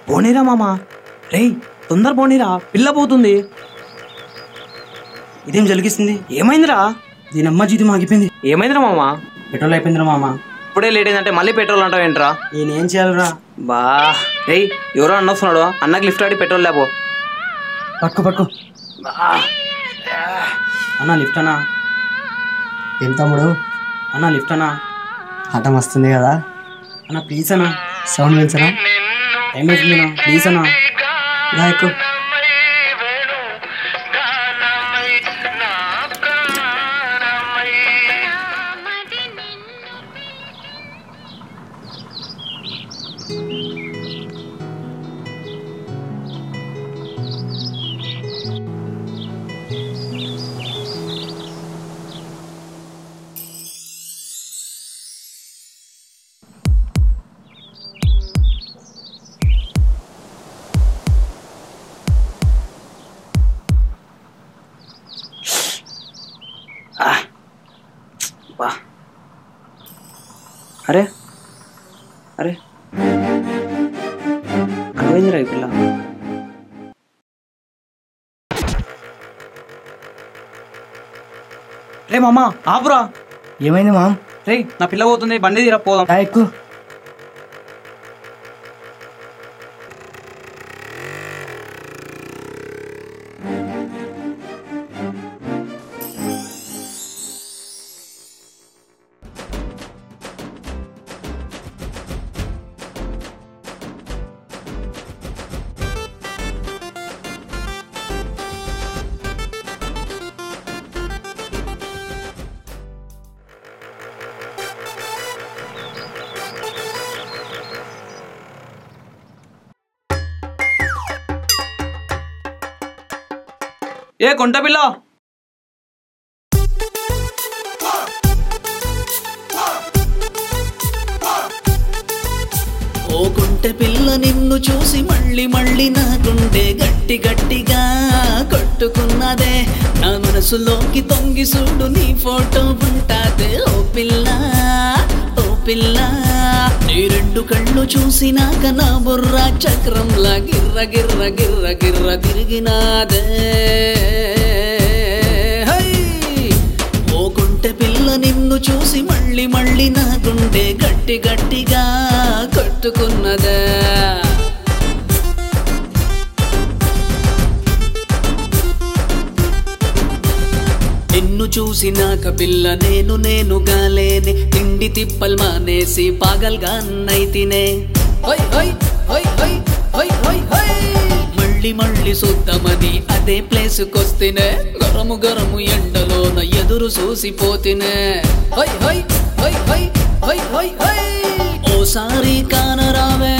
పోనీరా మామా రేయ్ తొందర పోనీరా పిల్ల పోతుంది ఇదేం జరిగిస్తుంది ఏమైందిరా దీని అమ్మ జీతం ఆగిపోయింది ఏమైందిరా మామా పెట్రోల్ అయిపోయిందిరా మామ ఇప్పుడే లేట్ అయిందంటే మళ్ళీ పెట్రోల్ అంటావు ఏంట్రా నేనేం చేయాలిరా బా రేయ్ ఎవరో అన్న వస్తున్నాడు అన్నకి లిఫ్ట్ ఆడి పెట్రోల్ లేపో పట్టుకో పట్టుకో అన్నా లిఫ్ట్ అన్నా ఏం తమ్ముడు అన్నా లిఫ్ట్ అన్నా హఠం వస్తుంది కదా అన్నా ప్లీజ్ అన్నా సౌండ్ పెంచరా టైం అవుతుంది అన్నా ప్లీజ్ అన్నా ఇలా ఎక్కువ బా అరే అరే అరవైందిరా ఈ పిల్ల రే మామా ఆపురా ఏమైంది మామ్ రే నా పిల్ల పోతుంది బండి తీరా పోదాం ఇలా ఎక్కువ ఏ కొంట పిల్ల ఓ కుంటె పిల్ల నిన్ను చూసి మళ్ళీ మళ్ళీ నా గుండె గట్టి గట్టిగా కొట్టుకున్నదే నా మనసులోకి తొంగి చూడు నీ ఫోటో ఉంటాదే ఓ పిల్ల ఓ పిల్ల నీ రెండు కళ్ళు చూసినాక నా బుర్ర చక్రంలా గిర్ర గిర్ర గిర్ర గిర్ర తిరిగినాదే హై! ఓ కుంటె పిల్ల నిన్ను చూసి మళ్ళీ మళ్ళీ నా గుండె గట్టి గట్టిగా కొట్టుకున్నదా నిన్ను చూసినాక పిల్ల నేను నేనుగా లేని తిండి తిప్పల్ మానేసి పాగల్గా నైతినే హొయ్ హొయ్ హొయ్ హొయ్ హొయ్ హొయ్ హొయ్ మళ్ళీ మళ్ళీ చూద్దామని అదే ప్లేస్ కొస్తేనే గరము గరము ఎండలోన ఎదురు చూసిపోతినే హొయ్ హొయ్ హొయ్ హొయ్ హొయ్ హొయ్ హొయ్ ఓసారి కానరావే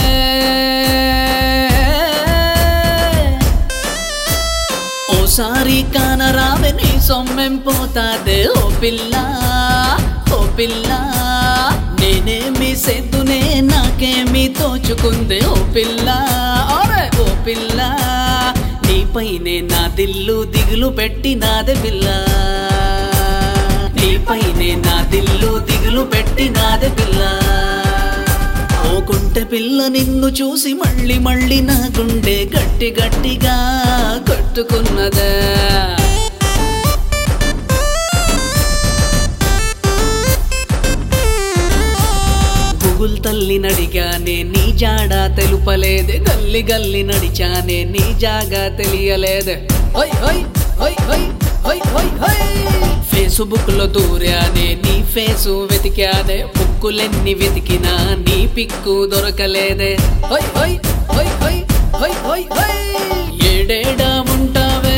ఓసారి కానరావే నీ సొమ్మెం పోతాదే ఓ పిల్ల ఓ పిల్ల నేనేమి సెద్దునే నాకేమి తోచుకుందే ఓ పిల్ల ఓరే ఓ పిల్ల నీపైనే నా దిల్లు దిగులు పెట్టినాదే పిల్ల నీపైనే నా దిల్లు దిగులు పెట్టినాదే పిల్ల ఓ కుంటె పిల్ల నిన్ను చూసి మళ్ళీ మళ్ళీ నా గుండె గట్టి గట్టిగా కొట్టుకున్నదా గూగుల్ తల్లి నడిగానే నీ జాడ తెలుపలేదే గల్లి గల్లి నడిచానే నీ జాగా తెలియలేదే హొయ్ హొయ్ హొయ్ హొయ్ హొయ్ హొయ్ హొయ్ ఫేస్బుక్ లో దూరానే నీ ఫేసు వెతికానే బుక్కులెన్ని వెతికినా నీ పిక్కు దొరకలేదే హొయ్ హొయ్ హొయ్ హొయ్ హొయ్ హొయ్ హొయ్ ఏడేడా ఉంటావే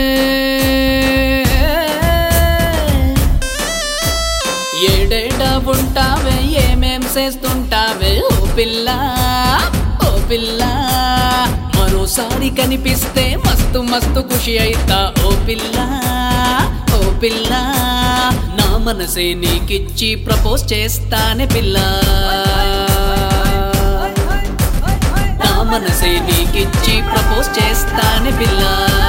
ఏడేడా ఉంటావే ఏమేం చేస్తుంటావే ఓ పిల్ల ఓ పిల్ల మరోసారి కనిపిస్తే మస్తు మస్తు ఖుషి అయితా ఓ పిల్ల ఓ పిల్ల నా మనసే నీకిచ్చి ప్రపోజ్ చేస్తానే పిల్ల నా మనసే నీకిచ్చి ప్రపోజ్ చేస్తానే పిల్ల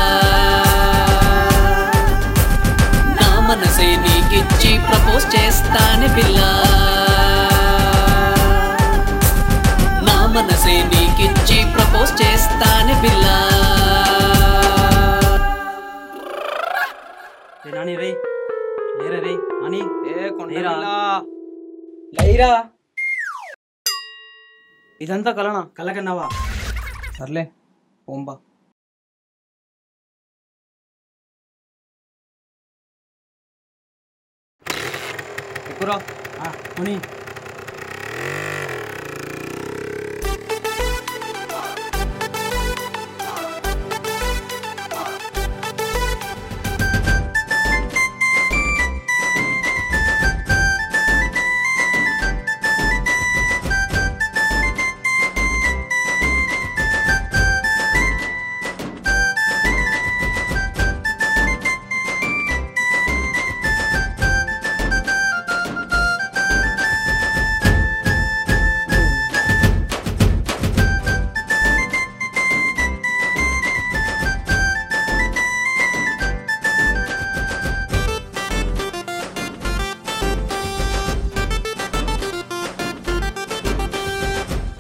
నా మనసే నీకిచ్చి ప్రపోజ్ చేస్తానే పిల్ల నా మనసే నీకిచ్చి ప్రపోజ్ ప్రపోజ్ చేస్తానే పిల్ల రే నాని రే లేరా రే నాని ఏ కొండ లేరా? పిల్ల. లేరా ఇదంతా కలనా కళ్ళకన్నావా సర్లే ఓంబా ఎక్కురా ఆ, పోనీ